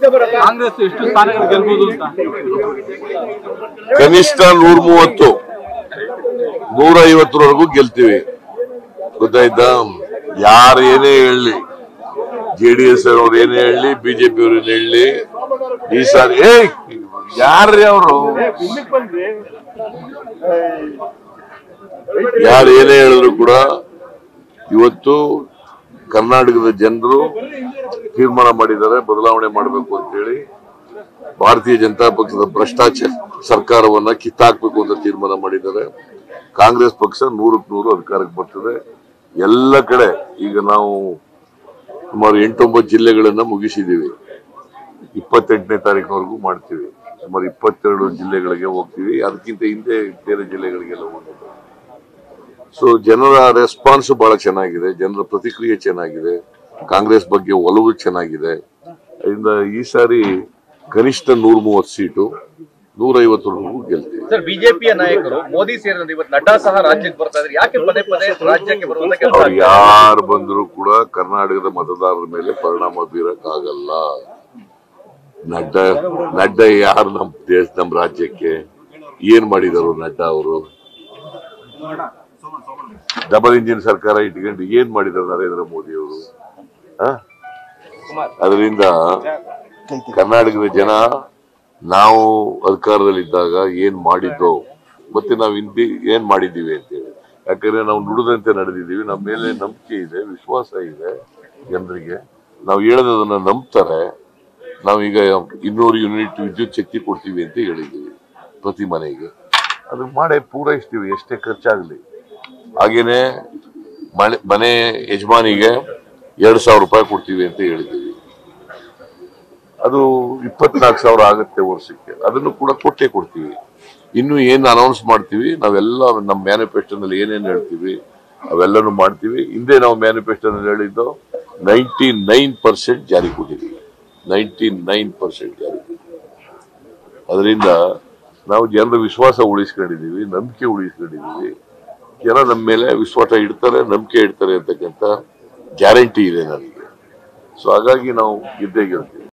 ಕಾಂಗ್ರೆಸ್ ಎಷ್ಟು ಸ್ಥಾನಗಳು ಗೆಲ್ಬಹುದು ಅಂತ ಕನಿಷ್ಠ ನೂರ ಮೂವತ್ತು ನೂರ ಐವತ್ತರವರೆಗೂ ಗೆಲ್ತೀವಿ ಗೊತ್ತಾಯ್ತಾ ಯಾರು ಏನೇ ಹೇಳಲಿ ಜೆ ಡಿ ಎಸ್ ಅವ್ರು ಏನೇ ಹೇಳಲಿ ಬಿಜೆಪಿ ಅವ್ರು ಏನೇ ಹೇಳಲಿ ಈ ಸಾರಿ ಏ ಯಾರ್ರಿ ಅವರು ಯಾರು ಏನೇ ಹೇಳಿದ್ರು ಕೂಡ ಇವತ್ತು ಕರ್ನಾಟಕದ ಜನರು ತೀರ್ಮಾನ ಮಾಡಿದ್ದಾರೆ ಬದಲಾವಣೆ ಮಾಡಬೇಕು ಅಂತೇಳಿ ಭಾರತೀಯ ಜನತಾ ಪಕ್ಷದ ಭ್ರಷ್ಟಾಚಾರ ಸರ್ಕಾರವನ್ನ ಕಿತ್ತಾಕ್ಬೇಕು ಅಂತ ತೀರ್ಮಾನ ಮಾಡಿದ್ದಾರೆ ಕಾಂಗ್ರೆಸ್ ಪಕ್ಷ ನೂರಕ್ಕೆ ನೂರು ಅಧಿಕಾರಕ್ಕೆ ಬರ್ತದೆ ಎಲ್ಲ ಕಡೆ ಈಗ ನಾವು ಸುಮಾರು ಎಂಟೊಂಬತ್ತು ಜಿಲ್ಲೆಗಳನ್ನ ಮುಗಿಸಿದೀವಿ ಇಪ್ಪತ್ತೆಂಟನೇ ತಾರೀಕಿನವರೆಗೂ ಮಾಡ್ತೀವಿ ಸುಮಾರು ಇಪ್ಪತ್ತೆರಡು ಜಿಲ್ಲೆಗಳಿಗೆ ಹೋಗ್ತೀವಿ ಅದಕ್ಕಿಂತ ಹಿಂದೆ ಬೇರೆ ಜಿಲ್ಲೆಗಳಿಗೆಲ್ಲ ಹೋಗ್ತೀವಿ ಸೊ ಜನರ ರೆಸ್ಪಾನ್ಸ್ ಬಹಳ ಚೆನ್ನಾಗಿದೆ ಜನರ ಪ್ರತಿಕ್ರಿಯೆ ಚೆನ್ನಾಗಿದೆ ಕಾಂಗ್ರೆಸ್ ಬಗ್ಗೆ ಒಲವು ಚೆನ್ನಾಗಿದೆ ಅದರಿಂದ ಈ ಸಾರಿ ಕನಿಷ್ಠ ನೂರ ಮೂವತ್ತು ಸೀಟು ನೂರ ಐವತ್ತರವರೆಗೂ ಗೆಲ್ತೀವಿ ಸರ್ ಬಿಜೆಪಿಯ ನಾಯಕರು ಮೋದಿ ಸೇರಿದಂತೆ ಇವತ್ತು ನಡ್ಡಾ ಸಹ ರಾಜ್ಯಕ್ಕೆ ಬರ್ತಾ ಇದ್ದಾರೆ ಯಾಕೆ ಪದೇ ಪದೇ ರಾಜ್ಯಕ್ಕೆ ಬರುವಂತ ಕೆಲಸ ಅವ್ರು ಯಾರು ಬಂದರೂ ಕೂಡ ಕರ್ನಾಟಕದ ಮತದಾರರ ಮೇಲೆ ಪರಿಣಾಮ ಬೀರಕ್ಕಾಗಲ್ಲ ನಡ್ಡಾ ನಡ್ಡಾ ಯಾರು ನಮ್ ದೇಶ ನಮ್ ರಾಜ್ಯಕ್ಕೆ ಏನ್ ಮಾಡಿದರು ನಡ್ಡಾ ಅವರು ಡಬಲ್ ಇಂಜಿನ್ ಸರ್ಕಾರ ಇಟ್ಕೊಂಡು ಏನ್ ಮಾಡಿದರು ನರೇಂದ್ರ ಮೋದಿ ಅವರು ಅದರಿಂದ ಕರ್ನಾಟಕದ ಜನ ನಾವು ಅಧಿಕಾರದಲ್ಲಿದ್ದಾಗ ಏನ್ ಮಾಡಿದ್ದೋ ಮತ್ತೆ ನಾವು ಹಿಂದಿ ಏನ್ ಮಾಡಿದ್ದೀವಿ ಅಂತೇಳಿ ಯಾಕಂದ್ರೆ ನಾವು ನುಡಿದಂತೆ ನಡೆದಿದ್ದೀವಿ ನಮ್ಮ ಮೇಲೆ ನಂಬಿಕೆ ಇದೆ ವಿಶ್ವಾಸ ಇದೆ ಜನರಿಗೆ ನಾವು ಹೇಳೋದನ್ನ ನಂಬ್ತಾರೆ ನಾವೀಗ ಇನ್ನೂರು ಯೂನಿಟ್ ವಿದ್ಯುತ್ ಶಕ್ತಿ ಕೊಡ್ತೀವಿ ಅಂತ ಹೇಳಿದ್ದೀವಿ ಪ್ರತಿ ಮನೆಗೆ ಅದು ಮಾಡೇ ಪೂರೈಸ್ತೀವಿ ಎಷ್ಟೇ ಖರ್ಚಾಗ್ಲಿ ಹಾಗೇನೆ ಮನೆ ಮನೆ ಯಜಮಾನಿಗೆ ಎರಡ್ ಸಾವಿರ ರೂಪಾಯಿ ಕೊಡ್ತೀವಿ ಅಂತ ಹೇಳಿದ್ದೀವಿ ಅದು ಇಪ್ಪತ್ನಾಲ್ಕು ಸಾವಿರ ಆಗುತ್ತೆ ವರ್ಷಕ್ಕೆ ಅದನ್ನು ಕೂಡ ಕೊಟ್ಟೇ ಕೊಡ್ತೀವಿ ಇನ್ನು ಏನು ಅನೌನ್ಸ್ ಮಾಡ್ತೀವಿ ನಾವೆಲ್ಲ ನಮ್ಮ ಮ್ಯಾನಿಫೆಸ್ಟೋನಲ್ಲಿ ಏನೇನು ಹೇಳ್ತೀವಿ ಅವೆಲ್ಲನೂ ಮಾಡ್ತೀವಿ ಹಿಂದೆ ನಾವು ಮ್ಯಾನಿಫೆಸ್ಟೋನಲ್ಲಿ ಹೇಳಿದ್ದು ನೈಂಟಿ ನೈನ್ ಪರ್ಸೆಂಟ್ ಜಾರಿ ಕೊಟ್ಟಿದ್ದೀವಿ ನೈಂಟಿ ನೈನ್ ಪರ್ಸೆಂಟ್ ಜಾರಿ ಅದರಿಂದ ನಾವು ಜನರ ವಿಶ್ವಾಸ ಉಳಿಸ್ಕೊಂಡಿದ್ದೀವಿ ನಂಬಿಕೆ ಉಳಿಸ್ಕೊಂಡಿದ್ದೀವಿ ಜನ ನಮ್ಮ ಮೇಲೆ ವಿಶ್ವಾಸ ಇಡ್ತಾರೆ ನಂಬಿಕೆ ಇಡ್ತಾರೆ ಅಂತಕ್ಕಂಥ ಗ್ಯಾರಂಟಿ ಇದೆ ನನಗೆ ಸೊ ಹಾಗಾಗಿ ನಾವು ಗೆದ್ದೇ ಗೆಲ್ತೀವಿ